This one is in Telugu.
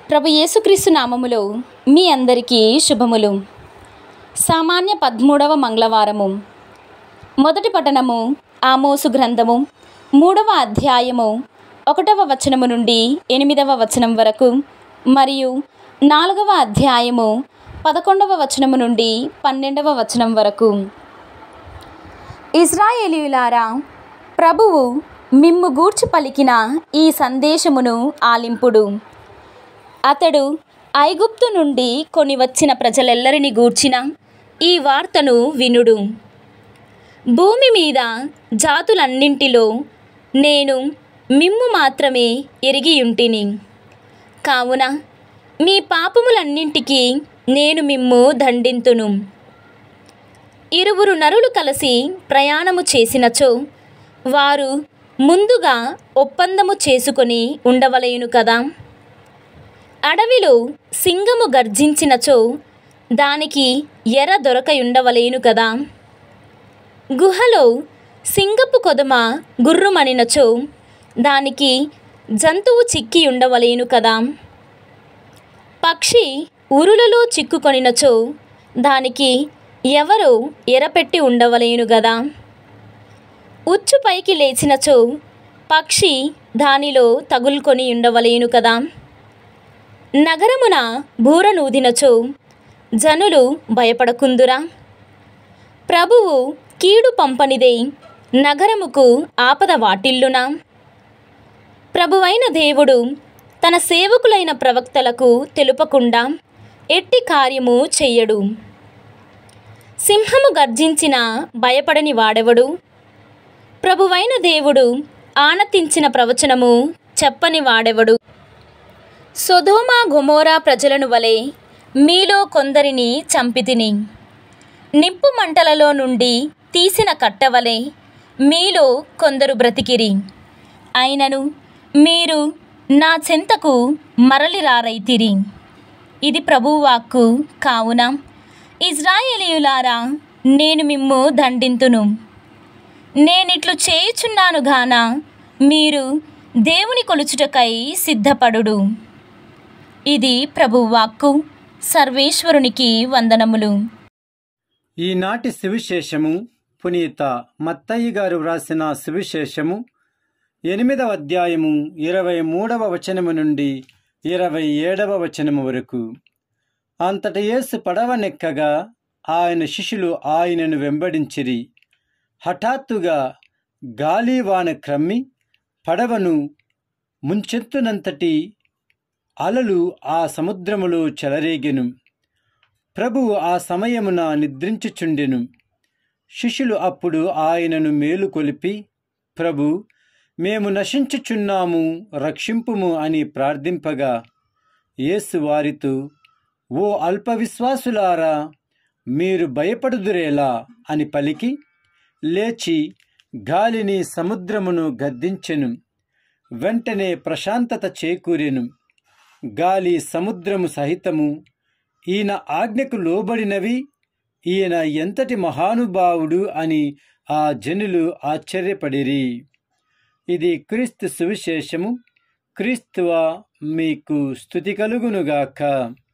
ప్రభు యేసుక్రీస్తు నామములో మీ అందరికీ శుభములు సామాన్య పదమూడవ మంగళవారము మొదటి పట్టణము ఆమోసు గ్రంథము మూడవ అధ్యాయము ఒకటవ వచనము నుండి ఎనిమిదవ వచనం వరకు మరియు నాలుగవ అధ్యాయము పదకొండవ వచనము నుండి పన్నెండవ వచనం వరకు ఇజ్రాయేలీయులారా ప్రభువు మిమ్ము గూర్చి పలికిన ఈ సందేశమును ఆలింపుడు అతడు ఐగుప్తు నుండి కొని వచ్చిన ప్రజలెల్లరిని గూర్చిన ఈ వార్తను వినుడు భూమి మీద జాతులన్నింటిలో నేను మిమ్ము మాత్రమే ఎరిగియుంటిని కావున మీ పాపములన్నింటికీ నేను మిమ్ము దండింతును ఇరువురు నరులు కలిసి ప్రయాణము చేసినచో వారు ముందుగా ఒప్పందము చేసుకొని ఉండవలయును కదా అడవిలో సింగము గర్జించినచో దానికి ఎర దొరకయుండవలేను కదా గుహలో సింగపు కొదమ గుర్రుమనినచో దానికి జంతువు చిక్కి ఉండవలేను కదా పక్షి ఉరులలో చిక్కుకొనినచో దానికి ఎవరో ఎరపెట్టి ఉండవలేను గదా ఉచ్చు పైకి లేచినచో పక్షి దానిలో తగులుకొని ఉండవలేను కదా నగరమున బూరనూదినచో జనులు భయపడకుందురా ప్రభువు కీడు పంపనిదే నగరముకు ఆపద వాటిల్లునా ప్రభువైన దేవుడు తన సేవకులైన ప్రవక్తలకు తెలుపకుండా ఎట్టి కార్యము చెయ్యడు సింహము గర్జించిన భయపడని వాడెవడు ప్రభువైన దేవుడు ఆనతించిన ప్రవచనము చెప్పని వాడెవడు సొదోమ గొమోరా ప్రజలను వలె మీలో కొందరిని చంపితిని నిప్పు మంటలలో నుండి తీసిన కట్టవలె మీలో కొందరు బ్రతికిరి అయినను మీరు నా చెంతకు మరలి రారైతిరి ఇది ప్రభువాక్కు కావున ఇజ్రాయేలీయులారా నేను మిమ్ము దండింతును నేనిట్లు చేయుచున్నాను గాన మీరు దేవుని కొలుచుటకై సిద్ధపడుడు ఇది ప్రభువాక్కు సర్వేశ్వరునికి వందనములు ఈనాటి సువిశేషము పునీత మత్తయ్య గారు వ్రాసిన సువిశేషము ఎనిమిదవ అధ్యాయము ఇరవై మూడవ వచనము నుండి ఇరవై ఏడవ వచనము వరకు అంతట యేసు పడవనెక్కగా ఆయన శిష్యులు ఆయనను వెంబడించిరి హఠాత్తుగా గాలివాన క్రమ్మి పడవను ముంచెత్తునంతటి అలలు ఆ సముద్రములో చెలరేగెను ప్రభువు ఆ సమయమున నిద్రించుచుండెను శిష్యులు అప్పుడు ఆయనను మేలుకొలిపి ప్రభు మేము నశించుచున్నాము రక్షింపుము అని ప్రార్థింపగా యేసు వారితో ఓ అల్పవిశ్వాసులారా మీరు భయపడుదురేలా అని పలికి లేచి గాలిని సముద్రమును గద్దించెను వెంటనే ప్రశాంతత చేకూరెను గాలి సముద్రము సహితము ఈయన ఆజ్ఞకు లోబడినవి ఈయన ఎంతటి మహానుభావుడు అని ఆ జనులు ఆశ్చర్యపడిరి ఇది క్రీస్తు సువిశేషము క్రీస్తువ మీకు స్థుతి కలుగునుగాక